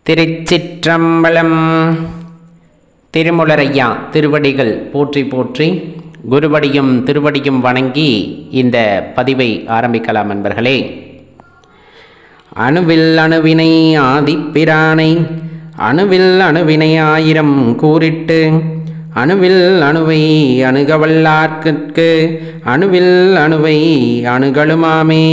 திருச்சிற்றம்பலம் திருமுலரையா திருவடிகள் போற்றி போற்றி குருவடியும் திருவடியும் வணங்கி இந்த பதிவை ஆரம்பிக்கலாம் நண்பர்களே அணுவில் அணுவினை ஆதிப்பிரானை அணுவில் அணுவினை ஆயிரம் கூறிட்டு அணுவில் அணுவை அணுகவல்லார்க்கு அணுவில் அணுவை அணுகலுமாமே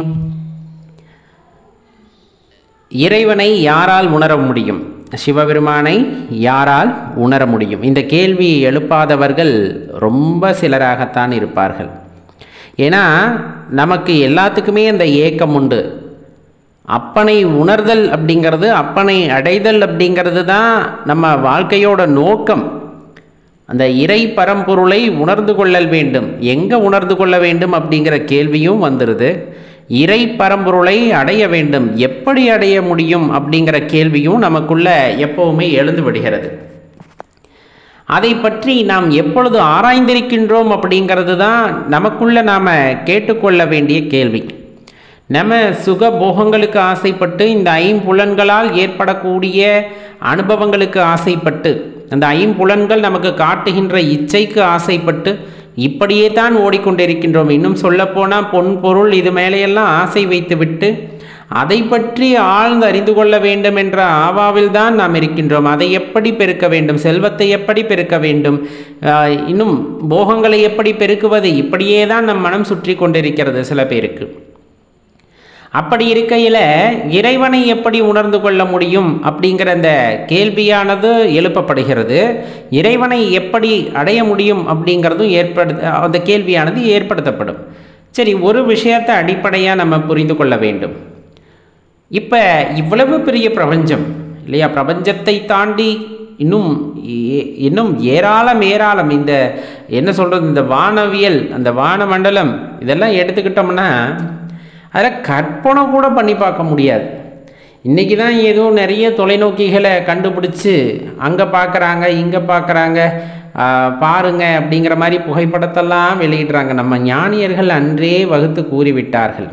இறைவனை யாரால் உணர முடியும் சிவபெருமானை யாரால் உணர முடியும் இந்த கேள்வியை எழுப்பாதவர்கள் ரொம்ப சிலராகத்தான் இருப்பார்கள் ஏன்னா நமக்கு எல்லாத்துக்குமே அந்த ஏக்கம் உண்டு அப்பனை உணர்தல் அப்படிங்கிறது அப்பனை அடைதல் அப்படிங்கிறது தான் நம்ம வாழ்க்கையோட நோக்கம் அந்த இறை பரம்பொருளை உணர்ந்து கொள்ளல் வேண்டும் எங்கே உணர்ந்து கொள்ள வேண்டும் அப்படிங்கிற கேள்வியும் வந்துடுது இறை பரம்பொருளை அடைய வேண்டும் எப்படி அடைய முடியும் அப்படிங்கிற கேள்வியும் நமக்குள்ள எப்பவுமே எழுந்து விடுகிறது அதை பற்றி நாம் எப்பொழுது ஆராய்ந்திருக்கின்றோம் அப்படிங்கிறது தான் நமக்குள்ள நாம் கேட்டுக்கொள்ள வேண்டிய கேள்வி நம்ம சுக போகங்களுக்கு ஆசைப்பட்டு இந்த ஐம்புலன்களால் ஏற்படக்கூடிய அனுபவங்களுக்கு ஆசைப்பட்டு அந்த ஐம்புலன்கள் நமக்கு காட்டுகின்ற இச்சைக்கு ஆசைப்பட்டு இப்படியே தான் ஓடிக்கொண்டிருக்கின்றோம் இன்னும் சொல்லப்போனால் பொன் பொருள் இது மேலேயெல்லாம் ஆசை வைத்துவிட்டு அதை பற்றி ஆழ்ந்து அறிந்து கொள்ள வேண்டும் என்ற ஆவாவில் தான் நாம் இருக்கின்றோம் அதை எப்படி பெருக்க வேண்டும் செல்வத்தை எப்படி பெருக்க வேண்டும் ஆஹ் இன்னும் போகங்களை எப்படி பெருக்குவது இப்படியே தான் நம் மனம் சுற்றி கொண்டிருக்கிறது சில பேருக்கு அப்படி இருக்கையில் இறைவனை எப்படி உணர்ந்து கொள்ள முடியும் அப்படிங்கிற அந்த கேள்வியானது எழுப்பப்படுகிறது இறைவனை எப்படி அடைய முடியும் அப்படிங்கிறதும் ஏற்படு அந்த கேள்வியானது ஏற்படுத்தப்படும் சரி ஒரு விஷயத்தை அடிப்படையாக நம்ம புரிந்து கொள்ள வேண்டும் இப்போ இவ்வளவு பெரிய பிரபஞ்சம் இல்லையா பிரபஞ்சத்தை தாண்டி இன்னும் ஏ- இன்னும் ஏராளம் ஏராளம் இந்த என்ன சொல்கிறது இந்த வானவியல் அந்த வானமண்டலம் இதெல்லாம் எடுத்துக்கிட்டோம்னா அதில் கற்பனை கூட பண்ணி பார்க்க முடியாது இன்றைக்கி தான் ஏதோ நிறைய தொலைநோக்கிகளை கண்டுபிடிச்சு அங்கே பார்க்குறாங்க இங்கே பார்க்குறாங்க பாருங்க அப்படிங்கிற மாதிரி புகைப்படத்தெல்லாம் வெளியிடுறாங்க நம்ம ஞானியர்கள் அன்றே வகுத்து கூறிவிட்டார்கள்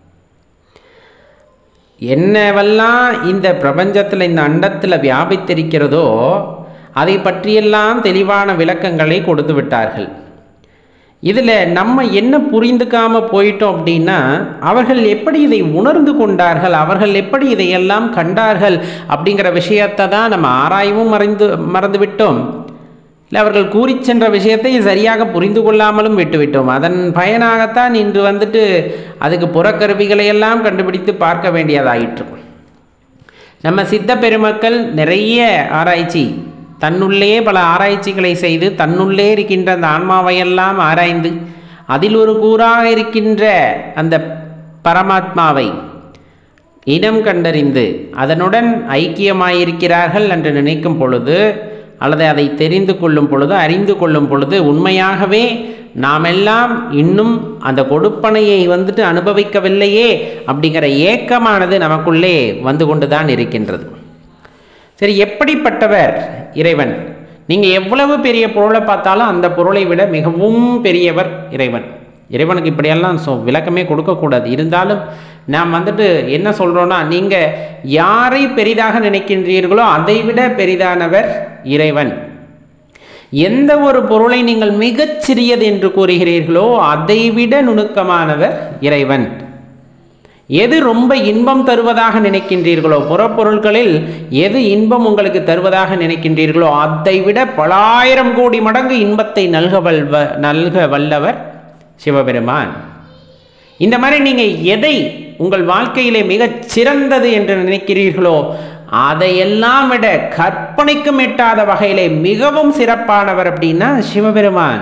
என்னவெல்லாம் இந்த பிரபஞ்சத்தில் இந்த அண்டத்தில் வியாபித்திருக்கிறதோ அதை பற்றியெல்லாம் தெளிவான விளக்கங்களை கொடுத்து விட்டார்கள் இதில் நம்ம என்ன புரிந்துக்காம போயிட்டோம் அப்படின்னா அவர்கள் எப்படி இதை உணர்ந்து கொண்டார்கள் அவர்கள் எப்படி இதையெல்லாம் கண்டார்கள் அப்படிங்கிற விஷயத்தை தான் நம்ம ஆராயவும் மறைந்து மறந்து விட்டோம் இல்லை அவர்கள் கூறி சென்ற விஷயத்தை சரியாக புரிந்து கொள்ளாமலும் விட்டுவிட்டோம் அதன் பயனாகத்தான் இன்று வந்துட்டு அதுக்கு புறக்கருவிகளை எல்லாம் கண்டுபிடித்து பார்க்க வேண்டியதாயிற்று நம்ம சித்த பெருமக்கள் நிறைய ஆராய்ச்சி தன்னுள்ளே பல ஆராய்ச்சிகளை செய்து தன்னுள்ளே இருக்கின்ற அந்த ஆன்மாவையெல்லாம் ஆராய்ந்து அதில் ஒரு கூறாக இருக்கின்ற அந்த பரமாத்மாவை இனம் கண்டறிந்து அதனுடன் ஐக்கியமாயிருக்கிறார்கள் என்று நினைக்கும் பொழுது அல்லது அதை தெரிந்து கொள்ளும் பொழுது அறிந்து கொள்ளும் பொழுது உண்மையாகவே நாமெல்லாம் இன்னும் அந்த கொடுப்பனையை வந்துட்டு அனுபவிக்கவில்லையே அப்படிங்கிற ஏக்கமானது நமக்குள்ளே வந்து கொண்டு தான் இருக்கின்றது சரி எப்படிப்பட்டவர் இறைவன் நீங்கள் எவ்வளவு பெரிய பொருளை பார்த்தாலும் அந்த பொருளை விட மிகவும் பெரியவர் இறைவன் இறைவனுக்கு இப்படியெல்லாம் சொ விளக்கமே கொடுக்கக்கூடாது இருந்தாலும் நாம் வந்துட்டு என்ன சொல்கிறோன்னா நீங்கள் யாரை பெரிதாக நினைக்கின்றீர்களோ அதை விட பெரிதானவர் இறைவன் எந்த ஒரு பொருளை நீங்கள் மிகச் சிறியது என்று கூறுகிறீர்களோ அதை விட நுணுக்கமானவர் இறைவன் எது ரொம்ப இன்பம் தருவதாக நினைக்கின்றீர்களோ புறப்பொருட்களில் எது இன்பம் உங்களுக்கு தருவதாக நினைக்கின்றீர்களோ அதை விட பலாயிரம் கோடி மடங்கு இன்பத்தை நல்க வல்வ நல்க வல்லவர் சிவபெருமான் இந்த மாதிரி நீங்கள் எதை உங்கள் வாழ்க்கையிலே மிகச் சிறந்தது என்று நினைக்கிறீர்களோ அதையெல்லாம் விட கற்பனைக்கும் எட்டாத வகையிலே மிகவும் சிறப்பானவர் அப்படின்னா சிவபெருமான்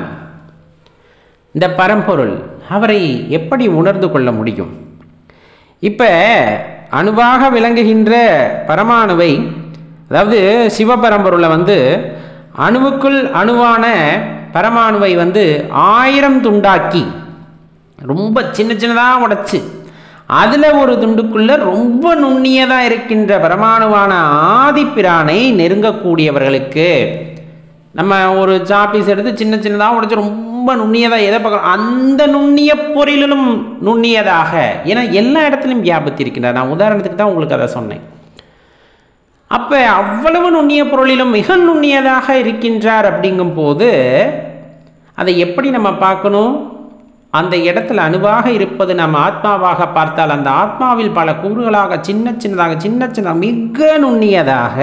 இந்த பரம்பொருள் அவரை எப்படி உணர்ந்து கொள்ள முடியும் இப்போ அணுவாக விளங்குகின்ற பரமாணுவை அதாவது சிவபரம்பொருளை வந்து அணுவுக்குள் அணுவான பரமாணுவை வந்து ஆயிரம் துண்டாக்கி ரொம்ப சின்ன சின்னதாக உடைச்சு அதில் ஒரு துண்டுக்குள்ள ரொம்ப நுண்ணியதாக இருக்கின்ற பரமாணுவான ஆதிப்பிரானை நெருங்கக்கூடியவர்களுக்கு நம்ம ஒரு சாப்பீஸ் எடுத்து சின்ன சின்னதாக உடைச்சு ரொம்ப நுண்ணியதாக எதை பார்க்குறோம் அந்த நுண்ணிய பொருளிலும் நுண்ணியதாக ஏன்னா எல்லா இடத்துலையும் வியாபத்து இருக்கின்றது நான் உதாரணத்துக்கு தான் உங்களுக்கு அதை சொன்னேன் அப்போ அவ்வளவு நுண்ணிய பொருளிலும் மிக நுண்ணியதாக இருக்கின்றார் அப்படிங்கும்போது அதை எப்படி நம்ம பார்க்கணும் அந்த இடத்துல அணுவாக இருப்பது நம்ம ஆத்மாவாக பார்த்தால் அந்த ஆத்மாவில் பல கூறுகளாக சின்ன சின்னதாக சின்ன சின்னதாக மிக நுண்ணியதாக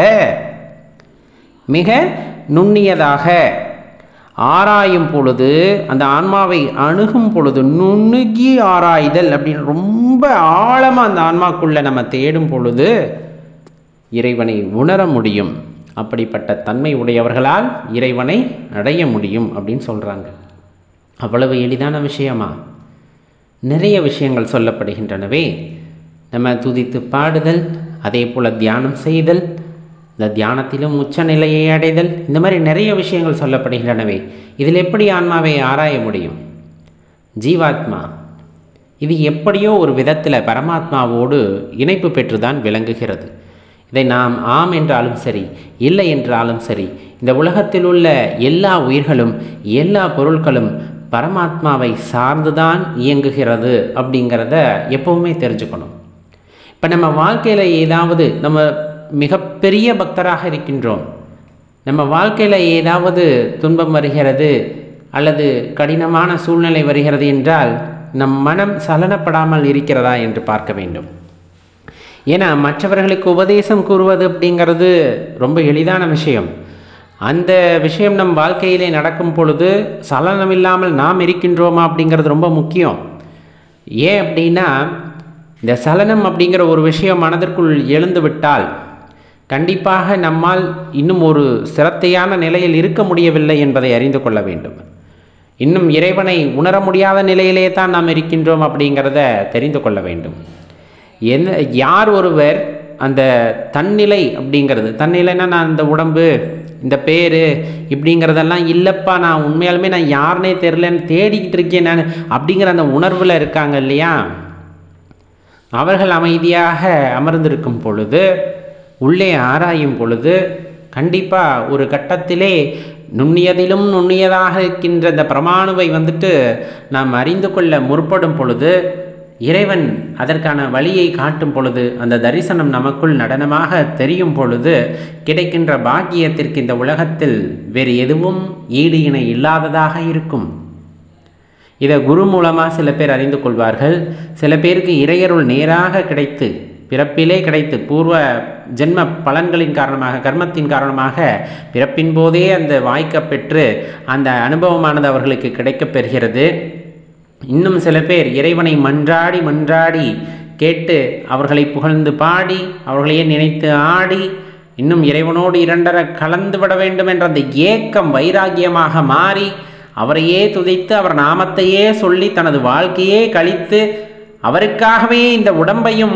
மிக நுண்ணியதாக ஆராயும் பொழுது அந்த ஆன்மாவை அணுகும் பொழுது நுணுகி ஆராய்தல் அப்படின்னு ரொம்ப ஆழமாக அந்த ஆன்மாக்குள்ளே நம்ம தேடும் பொழுது இறைவனை உணர முடியும் அப்படிப்பட்ட தன்மை உடையவர்களால் இறைவனை அடைய முடியும் அப்படின்னு சொல்கிறாங்க அவ்வளவு எளிதான விஷயமா நிறைய விஷயங்கள் சொல்லப்படுகின்றனவே நம்ம துதித்து பாடுதல் அதே போல் தியானம் செய்தல் இந்த தியானத்திலும் உச்ச நிலையை அடைதல் இந்த மாதிரி நிறைய விஷயங்கள் சொல்லப்படுகின்றனவே இதில் எப்படி ஆன்மாவை ஆராய முடியும் ஜீவாத்மா இது எப்படியோ ஒரு விதத்தில் பரமாத்மாவோடு இணைப்பு பெற்றுதான் விளங்குகிறது இதை நாம் ஆம் என்றாலும் சரி இல்லை என்றாலும் சரி இந்த உலகத்தில் உள்ள எல்லா உயிர்களும் எல்லா பொருட்களும் பரமாத்மாவை சார்ந்துதான் இயங்குகிறது அப்படிங்கிறத எப்பவுமே தெரிஞ்சுக்கணும் இப்போ நம்ம வாழ்க்கையில் ஏதாவது நம்ம மிகப்பெரிய பக்தராக இருக்கின்றோம் நம்ம வாழ்க்கையில் ஏதாவது துன்பம் வருகிறது அல்லது கடினமான சூழ்நிலை வருகிறது என்றால் நம் மனம் சலனப்படாமல் இருக்கிறதா என்று பார்க்க வேண்டும் ஏன்னா மற்றவர்களுக்கு உபதேசம் கூறுவது அப்படிங்கிறது ரொம்ப எளிதான விஷயம் அந்த விஷயம் நம் வாழ்க்கையிலே நடக்கும் பொழுது சலனம் இல்லாமல் நாம் இருக்கின்றோமா அப்படிங்கிறது ரொம்ப முக்கியம் ஏன் அப்படின்னா இந்த சலனம் அப்படிங்கிற ஒரு விஷயம் மனதிற்குள் எழுந்து விட்டால் கண்டிப்பாக நம்மால் இன்னும் ஒரு சிரத்தையான நிலையில் இருக்க முடியவில்லை என்பதை அறிந்து கொள்ள வேண்டும் இன்னும் இறைவனை உணர முடியாத நிலையிலே தான் நாம் இருக்கின்றோம் அப்படிங்கிறத தெரிந்து கொள்ள வேண்டும் என்ன யார் ஒருவர் அந்த தன்னிலை அப்படிங்கிறது தன்னிலைன்னா நான் இந்த உடம்பு இந்த பேர் இப்படிங்கிறதெல்லாம் இல்லைப்பா நான் உண்மையாலுமே நான் யாருனே தெரிலன்னு தேடிக்கிட்டு இருக்கேன் நான் அப்படிங்கிற அந்த உணர்வில் இருக்காங்க இல்லையா அவர்கள் அமைதியாக அமர்ந்திருக்கும் பொழுது உள்ளே ஆராயும் பொழுது கண்டிப்பாக ஒரு கட்டத்திலே நுண்ணியதிலும் நுண்ணியதாக இருக்கின்ற இந்த பிரமாணுவை வந்துட்டு நாம் அறிந்து கொள்ள முற்படும் பொழுது இறைவன் அதற்கான வழியை காட்டும் பொழுது அந்த தரிசனம் நமக்குள் நடனமாக தெரியும் பொழுது கிடைக்கின்ற பாக்கியத்திற்கு இந்த உலகத்தில் வேறு எதுவும் ஈடு இணை இல்லாததாக இருக்கும் இதை குரு மூலமாக சில பேர் அறிந்து கொள்வார்கள் சில பேருக்கு இறையருள் நேராக கிடைத்து பிறப்பிலே கிடைத்து பூர்வ ஜென்ம பலன்களின் காரணமாக கர்மத்தின் காரணமாக பிறப்பின் போதே அந்த வாய்க்க பெற்று அந்த அனுபவமானது அவர்களுக்கு கிடைக்கப் பெறுகிறது இன்னும் சில பேர் இறைவனை மன்றாடி மன்றாடி கேட்டு அவர்களை புகழ்ந்து பாடி அவர்களையே நினைத்து ஆடி இன்னும் இறைவனோடு இரண்டர கலந்து விட வேண்டும் என்ற அந்த ஏக்கம் வைராகியமாக மாறி அவரையே துதைத்து அவர் நாமத்தையே சொல்லி தனது வாழ்க்கையே கழித்து அவருக்காகவே இந்த உடம்பையும்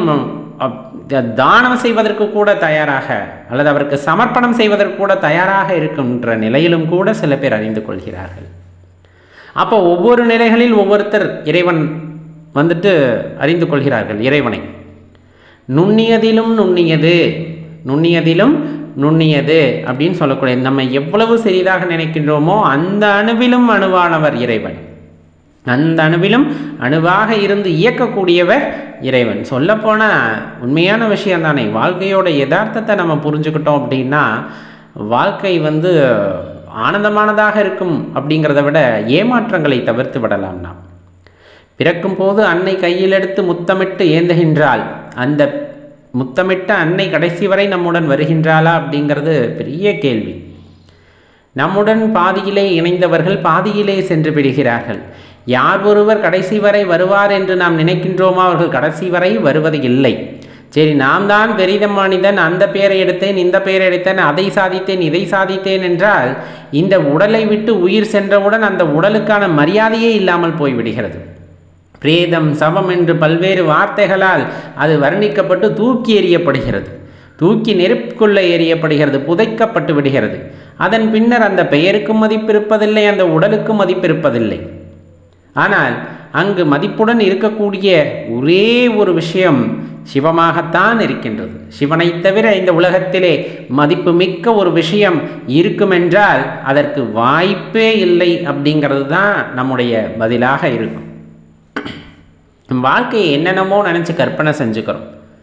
தானம் செய்வதற்கு கூட தயாராக அல்லது அவருக்கு சமர்ப்பணம் செய்வதற்கு கூட தயாராக இருக்கின்ற நிலையிலும் கூட சில பேர் அறிந்து கொள்கிறார்கள் அப்போ ஒவ்வொரு நிலைகளில் ஒவ்வொருத்தர் இறைவன் வந்துட்டு அறிந்து கொள்கிறார்கள் இறைவனை நுண்ணியதிலும் நுண்ணியது நுண்ணியதிலும் நுண்ணியது அப்படின்னு சொல்லக்கூடிய நம்ம எவ்வளவு சிறிதாக நினைக்கின்றோமோ அந்த அணுவிலும் அணுவானவர் இறைவன் அந்த அணுவிலும் அணுவாக இருந்து இயக்கக்கூடியவர் இறைவன் சொல்லப்போனால் உண்மையான விஷயம் தானே வாழ்க்கையோட யதார்த்தத்தை நம்ம புரிஞ்சுக்கிட்டோம் அப்படின்னா வாழ்க்கை வந்து ஆனந்தமானதாக இருக்கும் அப்படிங்கிறத விட ஏமாற்றங்களை தவிர்த்து விடலாம் நாம் பிறக்கும் போது அன்னை கையில் எடுத்து முத்தமிட்டு ஏந்துகின்றாள் அந்த முத்தமிட்ட அன்னை கடைசி வரை நம்முடன் வருகின்றாளா அப்படிங்கிறது பெரிய கேள்வி நம்முடன் பாதியிலே இணைந்தவர்கள் பாதியிலே சென்று விடுகிறார்கள் யார் ஒருவர் கடைசி வரை வருவார் என்று நாம் நினைக்கின்றோமோ அவர்கள் கடைசி வரை வருவது இல்லை சரி நாம் தான் பெரித மனிதன் அந்த பெயரை எடுத்தேன் இந்த பெயரை எடுத்தேன் அதை சாதித்தேன் இதை சாதித்தேன் என்றால் இந்த உடலை விட்டு உயிர் சென்றவுடன் அந்த உடலுக்கான மரியாதையே இல்லாமல் போய்விடுகிறது பிரேதம் சவம் என்று பல்வேறு வார்த்தைகளால் அது வர்ணிக்கப்பட்டு தூக்கி எறியப்படுகிறது தூக்கி நெருப்புக்குள்ளே எறியப்படுகிறது புதைக்கப்பட்டு விடுகிறது அதன் பின்னர் அந்த பெயருக்கும் மதிப்பிருப்பதில்லை அந்த உடலுக்கும் மதிப்பிருப்பதில்லை ஆனால் அங்கு மதிப்புடன் இருக்கக்கூடிய ஒரே ஒரு விஷயம் சிவமாகத்தான் இருக்கின்றது சிவனை தவிர இந்த உலகத்திலே மதிப்பு மிக்க ஒரு விஷயம் இருக்குமென்றால் அதற்கு வாய்ப்பே இல்லை அப்படிங்கிறது தான் நம்முடைய பதிலாக இருக்கும் வாழ்க்கையை என்னென்னமோ நினச்சி கற்பனை செஞ்சுக்கிறோம்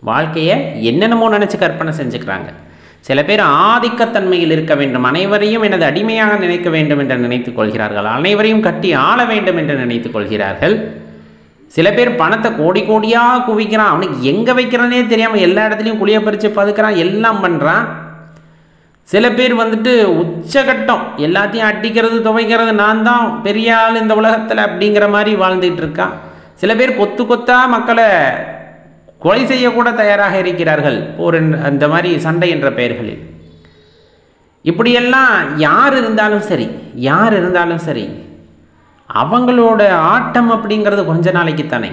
வாழ்க்கையை என்னென்னமோ நினச்சி கற்பனை செஞ்சுக்கிறாங்க சில பேர் ஆதிக்கத்தன்மையில் இருக்க வேண்டும் அனைவரையும் எனது அடிமையாக நினைக்க வேண்டும் என்று நினைத்துக் கொள்கிறார்கள் அனைவரையும் கட்டி ஆள வேண்டும் என்று நினைத்துக் கொள்கிறார்கள் சில பேர் பணத்தை கோடி கோடியாக குவிக்கிறான் அவனுக்கு எங்கே வைக்கிறானே தெரியாமல் எல்லா இடத்துலையும் குழிய பறித்து பதுக்கிறான் எல்லாம் பண்ணுறான் சில பேர் வந்துட்டு உச்சகட்டம் எல்லாத்தையும் அடிக்கிறது துவைக்கிறது நான் தான் பெரிய ஆள் இந்த உலகத்தில் அப்படிங்கிற மாதிரி வாழ்ந்துட்டு இருக்கான் சில பேர் கொத்து கொத்தா மக்களை கொலை செய்யக்கூட தயாராக இருக்கிறார்கள் போர் என்ற- அந்த மாதிரி சண்டை என்ற பெயர்களில் இப்படியெல்லாம் யார் இருந்தாலும் சரி யார் இருந்தாலும் சரி அவங்களோட ஆட்டம் அப்படிங்கிறது கொஞ்ச நாளைக்கு தானே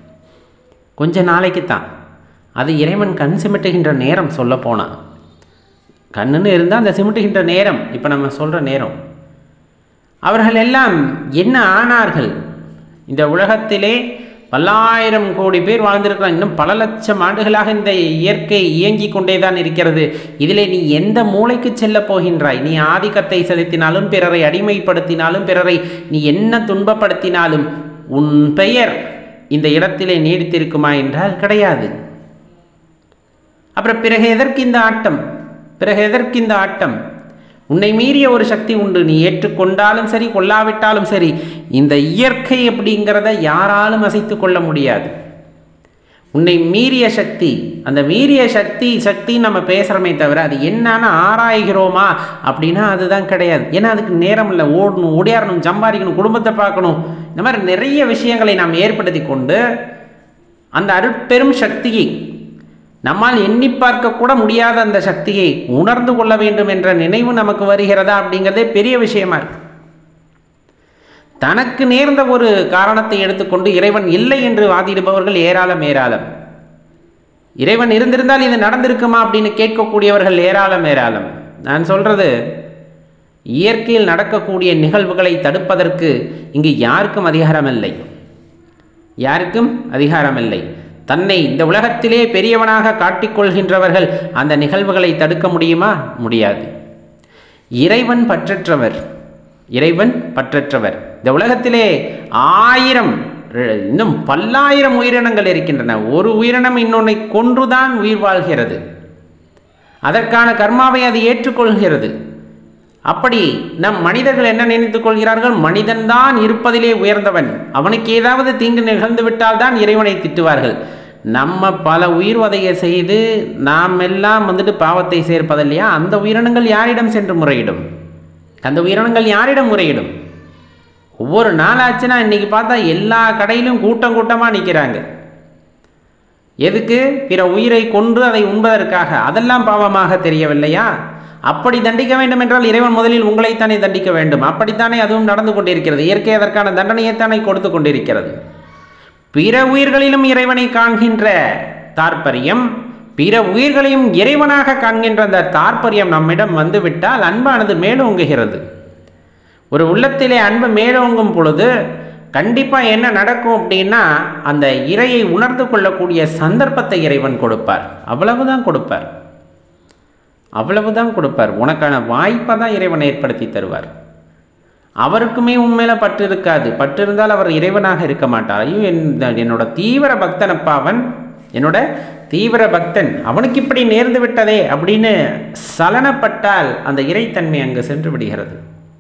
கொஞ்ச நாளைக்கு தான் அது இறைவன் கண் சிமிட்டுகின்ற நேரம் சொல்ல போனால் கண்ணுன்னு இருந்தால் அந்த சிமிட்டுகின்ற நேரம் இப்போ நம்ம சொல்கிற நேரம் அவர்கள் எல்லாம் என்ன ஆனார்கள் இந்த உலகத்திலே பல்லாயிரம் கோடி பேர் வாழ்ந்திருக்கிறான் இன்னும் பல லட்சம் ஆண்டுகளாக இந்த இயற்கை இயங்கிக் கொண்டே தான் இருக்கிறது இதிலே நீ எந்த மூளைக்கு செல்லப் போகின்றாய் நீ ஆதிக்கத்தை செலுத்தினாலும் பிறரை அடிமைப்படுத்தினாலும் பிறரை நீ என்ன துன்பப்படுத்தினாலும் உன் பெயர் இந்த இடத்திலே நீடித்திருக்குமா என்றால் கிடையாது அப்புறம் பிறகு எதற்கு இந்த ஆட்டம் பிறகு எதற்கு இந்த ஆட்டம் உன்னை மீறிய ஒரு சக்தி உண்டு நீ ஏற்றுக்கொண்டாலும் சரி கொள்ளாவிட்டாலும் சரி இந்த இயற்கை அப்படிங்கிறத யாராலும் அசைத்து கொள்ள முடியாது உன்னை மீறிய சக்தி அந்த மீறிய சக்தி சக்தி நம்ம பேசுகிறோமே தவிர அது என்னன்னு ஆராய்கிறோமா அப்படின்னா அதுதான் கிடையாது ஏன்னா அதுக்கு நேரம் இல்லை ஓடணும் ஓடியாரணும் சம்பாதிக்கணும் குடும்பத்தை பார்க்கணும் இந்த மாதிரி நிறைய விஷயங்களை நாம் ஏற்படுத்தி கொண்டு அந்த அருட்பெரும் சக்தியை நம்மால் எண்ணி பார்க்க கூட முடியாத அந்த சக்தியை உணர்ந்து கொள்ள வேண்டும் என்ற நினைவு நமக்கு வருகிறதா அப்படிங்கிறதே பெரிய விஷயமா இருக்கு தனக்கு நேர்ந்த ஒரு காரணத்தை எடுத்துக்கொண்டு இறைவன் இல்லை என்று வாதிடுபவர்கள் ஏராளம் ஏராளம் இறைவன் இருந்திருந்தால் இது நடந்திருக்குமா அப்படின்னு கேட்கக்கூடியவர்கள் ஏராளம் ஏராளம் நான் சொல்றது இயற்கையில் நடக்கக்கூடிய நிகழ்வுகளை தடுப்பதற்கு இங்கு யாருக்கும் அதிகாரம் இல்லை யாருக்கும் அதிகாரம் இல்லை தன்னை இந்த உலகத்திலே பெரியவனாக காட்டிக்கொள்கின்றவர்கள் அந்த நிகழ்வுகளை தடுக்க முடியுமா முடியாது இறைவன் பற்றற்றவர் இறைவன் பற்றற்றவர் இந்த உலகத்திலே ஆயிரம் ர- இன்னும் பல்லாயிரம் உயிரினங்கள் இருக்கின்றன ஒரு உயிரினம் இன்னொன்னை கொன்றுதான் உயிர் வாழ்கிறது அதற்கான கர்மாவை அது ஏற்றுக்கொள்கிறது அப்படி நம் மனிதர்கள் என்ன நினைத்துக் கொள்கிறார்கள் மனிதன்தான் இருப்பதிலே உயர்ந்தவன் அவனுக்கு ஏதாவது தீங்கு நிகழ்ந்து விட்டால் தான் இறைவனை திட்டுவார்கள் நம்ம பல உயிர் வதையை செய்து நாம் எல்லாம் வந்துட்டு பாவத்தை சேர்ப்பது இல்லையா அந்த உயிரினங்கள் யாரிடம் சென்று முறையிடும் அந்த உயிரினங்கள் யாரிடம் முறையிடும் ஒவ்வொரு நாளாச்சுன்னா இன்னைக்கு பார்த்தா எல்லா கடையிலும் கூட்டம் கூட்டமாக நிற்கிறாங்க எதுக்கு பிற உயிரை கொன்று அதை உண்பதற்காக அதெல்லாம் பாவமாக தெரியவில்லையா அப்படி தண்டிக்க வேண்டும் என்றால் இறைவன் முதலில் உங்களைத்தானே தண்டிக்க வேண்டும் அப்படித்தானே அதுவும் நடந்து கொண்டிருக்கிறது இயற்கை அதற்கான தண்டனையைத்தானே கொடுத்து கொண்டிருக்கிறது பிற உயிர்களிலும் இறைவனை காண்கின்ற தாற்பயம் பிற உயிர்களையும் இறைவனாக காண்கின்ற அந்த தாற்பயம் நம்மிடம் வந்துவிட்டால் அன்பானது மேலோங்குகிறது ஒரு உள்ளத்திலே அன்பு மேலோங்கும் பொழுது கண்டிப்பாக என்ன நடக்கும் அப்படின்னா அந்த இறையை உணர்ந்து கொள்ளக்கூடிய சந்தர்ப்பத்தை இறைவன் கொடுப்பார் அவ்வளவுதான் கொடுப்பார் அவ்வளவுதான் கொடுப்பார் உனக்கான வாய்ப்பை தான் இறைவன் ஏற்படுத்தி தருவார் அவருக்குமே உண்மையில பற்று இருக்காது பற்று இருந்தால் அவர் இறைவனாக இருக்க மாட்டார் ஐயோ என் என்னோட தீவிர பக்தனப்பா அவன் என்னோட தீவிர பக்தன் அவனுக்கு இப்படி நேர்ந்து விட்டதே அப்படின்னு சலனப்பட்டால் அந்த இறைத்தன்மை அங்கு சென்று விடுகிறது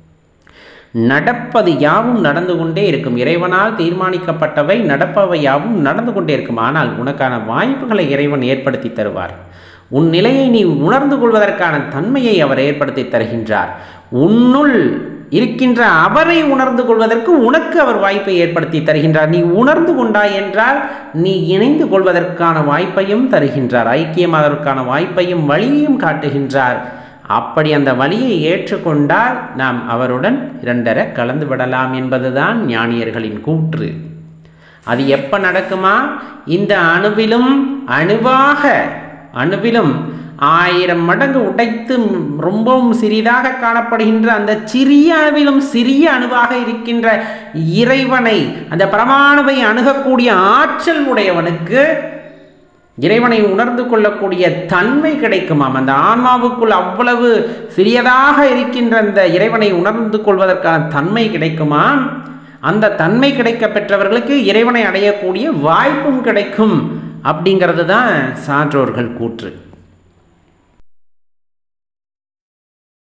நடப்பது யாவும் நடந்து கொண்டே இருக்கும் இறைவனால் தீர்மானிக்கப்பட்டவை நடப்பவை யாவும் நடந்து கொண்டே இருக்கும் ஆனால் உனக்கான வாய்ப்புகளை இறைவன் ஏற்படுத்தி தருவார் உன் நிலையை நீ உணர்ந்து கொள்வதற்கான தன்மையை அவர் ஏற்படுத்தி தருகின்றார் உன்னுள் இருக்கின்ற அவரை உணர்ந்து கொள்வதற்கு உனக்கு அவர் வாய்ப்பை ஏற்படுத்தி தருகின்றார் நீ உணர்ந்து கொண்டாய் என்றால் நீ இணைந்து கொள்வதற்கான வாய்ப்பையும் தருகின்றார் ஐக்கியமாவதற்கான வாய்ப்பையும் வழியையும் காட்டுகின்றார் அப்படி அந்த வழியை ஏற்றுக்கொண்டால் நாம் அவருடன் இரண்டர கலந்து விடலாம் என்பதுதான் ஞானியர்களின் கூற்று அது எப்போ நடக்குமா இந்த அணுவிலும் அணுவாக அணுவிலும் ஆயிரம் மடங்கு உடைத்து ரொம்பவும் சிறிதாக காணப்படுகின்ற அந்த சிறிய அணுவிலும் சிறிய அணுவாக இருக்கின்ற இறைவனை அந்த பரமாணுவை அணுகக்கூடிய ஆற்றல் உடையவனுக்கு இறைவனை உணர்ந்து கொள்ளக்கூடிய தன்மை கிடைக்குமாம் அந்த ஆன்மாவுக்குள் அவ்வளவு சிறியதாக இருக்கின்ற அந்த இறைவனை உணர்ந்து கொள்வதற்கான தன்மை கிடைக்குமாம் அந்த தன்மை கிடைக்க பெற்றவர்களுக்கு இறைவனை அடையக்கூடிய வாய்ப்பும் கிடைக்கும் அப்படிங்கிறது தான் சான்றோர்கள் கூற்று